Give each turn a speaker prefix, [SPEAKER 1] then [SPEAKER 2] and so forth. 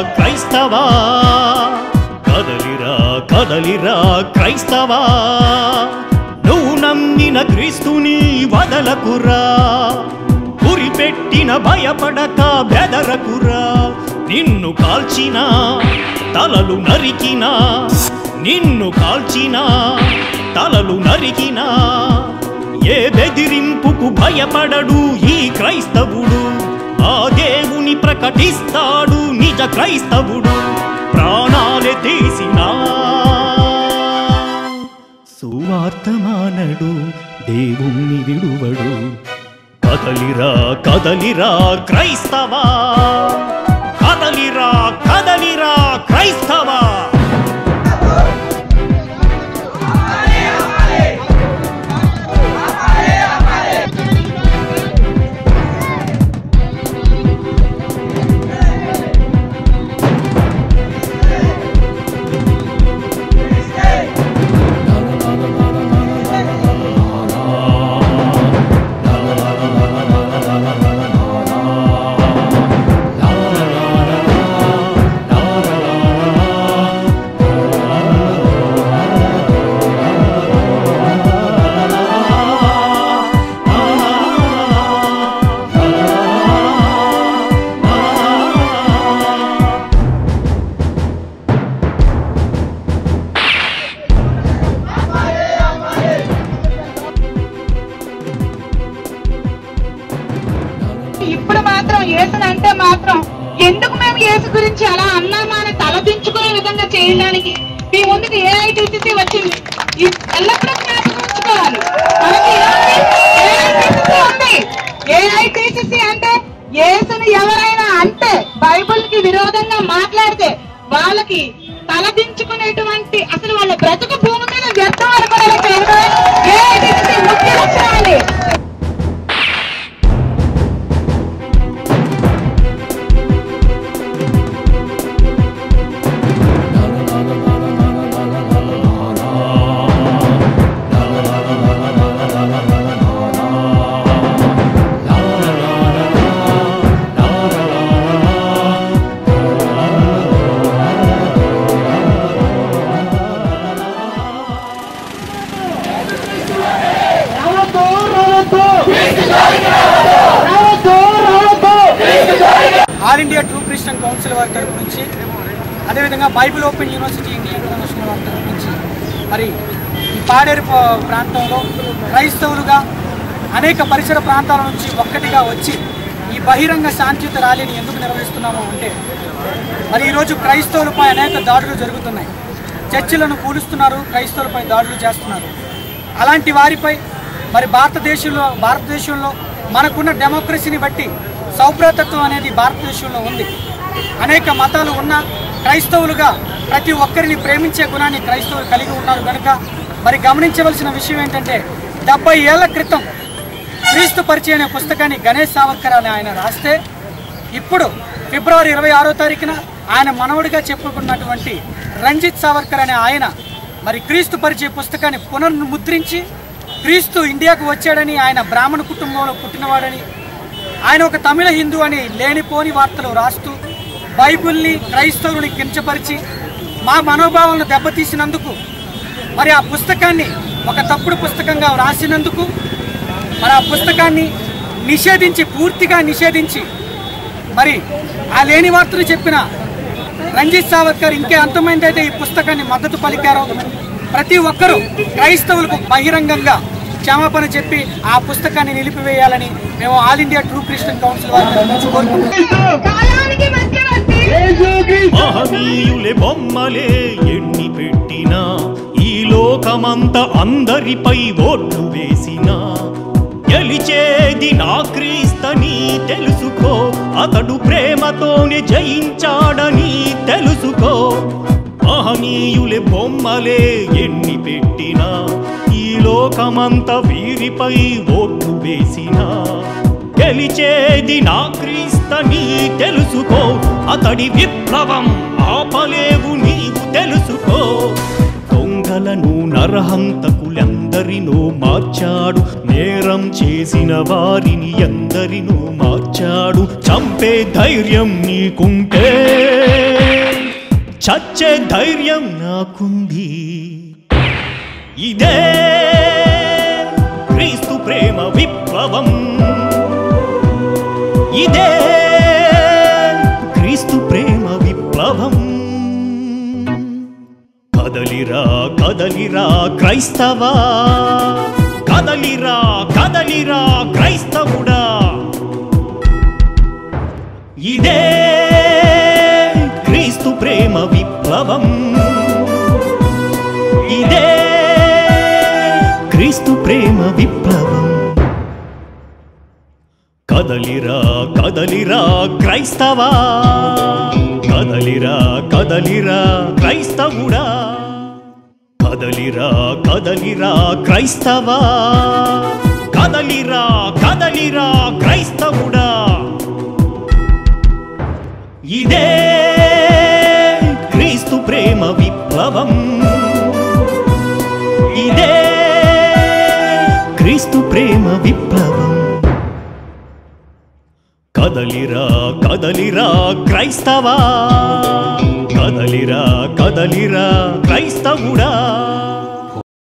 [SPEAKER 1] క్రైస్తవా కదలిరా కదలిరా క్రైస్తవా నువ్వు నమ్మిన క్రీస్తుని వదలకురా గురిపెట్టిన భయపడక బెదరకురా నిన్ను కాల్చిన తలలు నరికినా నిన్ను కాల్చిన తలలు నరికినా ఏ బెదిరింపుకు భయపడడు ఈ క్రైస్తవుడు ఆ దేవుని ప్రకటిస్తాడు నిజ క్రైస్తవుడు ప్రాణాలే తీసినా సువార్తమానడు దేవుణ్ణి విడువడు కదలిరా కదలిరా క్రైస్తవా కదలిరా కదలిరా క్రైస్తవా
[SPEAKER 2] ఇప్పుడు మాత్రం యేసుని అంటే మాత్రం ఎందుకు మేము యేసు గురించి అలా అన్నామా అని తలదించుకునే విధంగా చేయడానికి మీ ముందుకు ఏ ఐటీసీ వచ్చింది ఇది ఎల్లప్పుడూ జ్ఞాపకం ఉంచుకోవాలి మనకి ఏఐటీసీ ఉంది ఏఐటీసీ అంటే యేసుని ఎవరైనా అంటే బైబిల్ కి విరోధంగా మాట్లాడితే వాళ్ళకి తలదించుకునేటువంటి అసలు వాళ్ళ బ్రతుకు భూమి మీద వ్యర్థం అనుకునేలా చేయడమే ఏఐటీసీ ముఖ్య లక్షణాలు
[SPEAKER 3] All India True Christian Council వారి తరపు నుంచి అదేవిధంగా Bible Open University India International వారి తరపు నుంచి మరి ఈ పాడేరు ప- ప్రాంతంలో క్రైస్తవులుగా అనేక పరిసర ప్రాంతాల నుంచి ఒక్కటిగా వచ్చి ఈ బహిరంగ శాంతియుత ర్యాలీని ఎందుకు నిర్వహిస్తున్నాము అంటే మరి ఈరోజు క్రైస్తవులపై అనేక దాడులు జరుగుతున్నాయి చర్చిలను కూలుస్తున్నారు క్రైస్తవులపై దాడులు చేస్తున్నారు అలాంటి వారిపై మరి భారతదేశంలో భారతదేశంలో మనకున్న డెమోక్రసీని బట్టి సౌభ్రతత్వం అనేది భారతదేశంలో ఉంది అనేక మతాలు ఉన్న క్రైస్తవులుగా ప్రతి ఒక్కరిని ప్రేమించే గుణాన్ని క్రైస్తవులు కలిగి ఉన్నారు కనుక మరి గమనించవలసిన విషయం ఏంటంటే డెబ్బై ఏళ్ల క్రితం క్రీస్తు పరిచయం అనే పుస్తకాన్ని గణేష్ సావర్కర్ అని ఆయన రాస్తే ఇప్పుడు ఫిబ్రవరి ఇరవై ఆరో తారీఖున ఆయన మనవడిగా చెప్పుకున్నటువంటి రంజిత్ సావర్కర్ అనే ఆయన మరి క్రీస్తు పరిచయ పుస్తకాన్ని పునర్ముద్రించి క్రీస్తు ఇండియాకు వచ్చాడని ఆయన బ్రాహ్మణ కుటుంబంలో పుట్టినవాడని ఆయన ఒక తమిళ హిందూ అని లేనిపోని వార్తలు రాస్తూ బైబిల్ని క్రైస్తవుని కించపరిచి మా మనోభావాలను దెబ్బతీసినందుకు మరి ఆ పుస్తకాన్ని ఒక తప్పుడు పుస్తకంగా రాసినందుకు మరి ఆ పుస్తకాన్ని నిషేధించి పూర్తిగా నిషేధించి మరి ఆ లేని వార్తలు చెప్పిన రంజిత్ సావర్కర్ ఇంకే అంతమైందైతే ఈ పుస్తకాన్ని మద్దతు పలికారో ప్రతి ఒక్కరూ క్రైస్తవులకు బహిరంగంగా క్షమాపణ చెప్పి ఆ పుస్తకాన్ని నిలిపివేయాలని మేము All India True Christian Council వారి తరపు నుంచి కోరుకుంటున్నాం
[SPEAKER 2] కాలానికి మధ్యవర్తి
[SPEAKER 1] మహనీయులే బొమ్మలే ఎన్ని పెట్టినా ఈ లోకమంత అందరిపై ఓట్లు వేసినా గెలిచేది నా క్రీస్తని తెలుసుకో అతడు ప్రేమతోనే జయించాడని తెలుసుకో మహనీయులే బొమ్మలే ఎన్ని పెట్టినా ఈ లోకమంత వీరిపై ఓట్లు వేసినా గెలిచేది నా క్రీస్తని తెలుసుకో అతడి విప్లవం ఆపలేవు నీవు తెలుసుకో దొంగలను నరహంతకులెందరినో మార్చాడు నేరం చేసిన వారిని ఎందరినో మార్చాడు చంపే ధైర్యం నీకుంటే చచ్చే ధైర్యం నాకుంది ఇదే క్రీస్తు ప్రేమ విప్లవం ఇదే క్రీస్తు ప్రేమ విప్లవం కదలిరా కదలిరా క్రైస్తవా కదలిరా కదలిరా క్రైస్తవుడా ఇదే క్రీస్తు ప్రేమ విప్లవం ఇదే క్రీస్తు ప్రేమ విప్లవం కదలిరా కదలిరా క్రైస్తవా కదలిరా కదలిరా క్రైస్తవుడా కదలిరా కదలిరా క్రైస్తవా కదలిరా కదలిరా క్రైస్తవుడా ఇదే క్రీస్తు ప్రేమ విప్లవం ఇదే క్రీస్తు ప్రేమ విప్లవం కదలిరా కదలిరా క్రైస్తవా కదలిరా కదలిరా క్రైస్తవుడా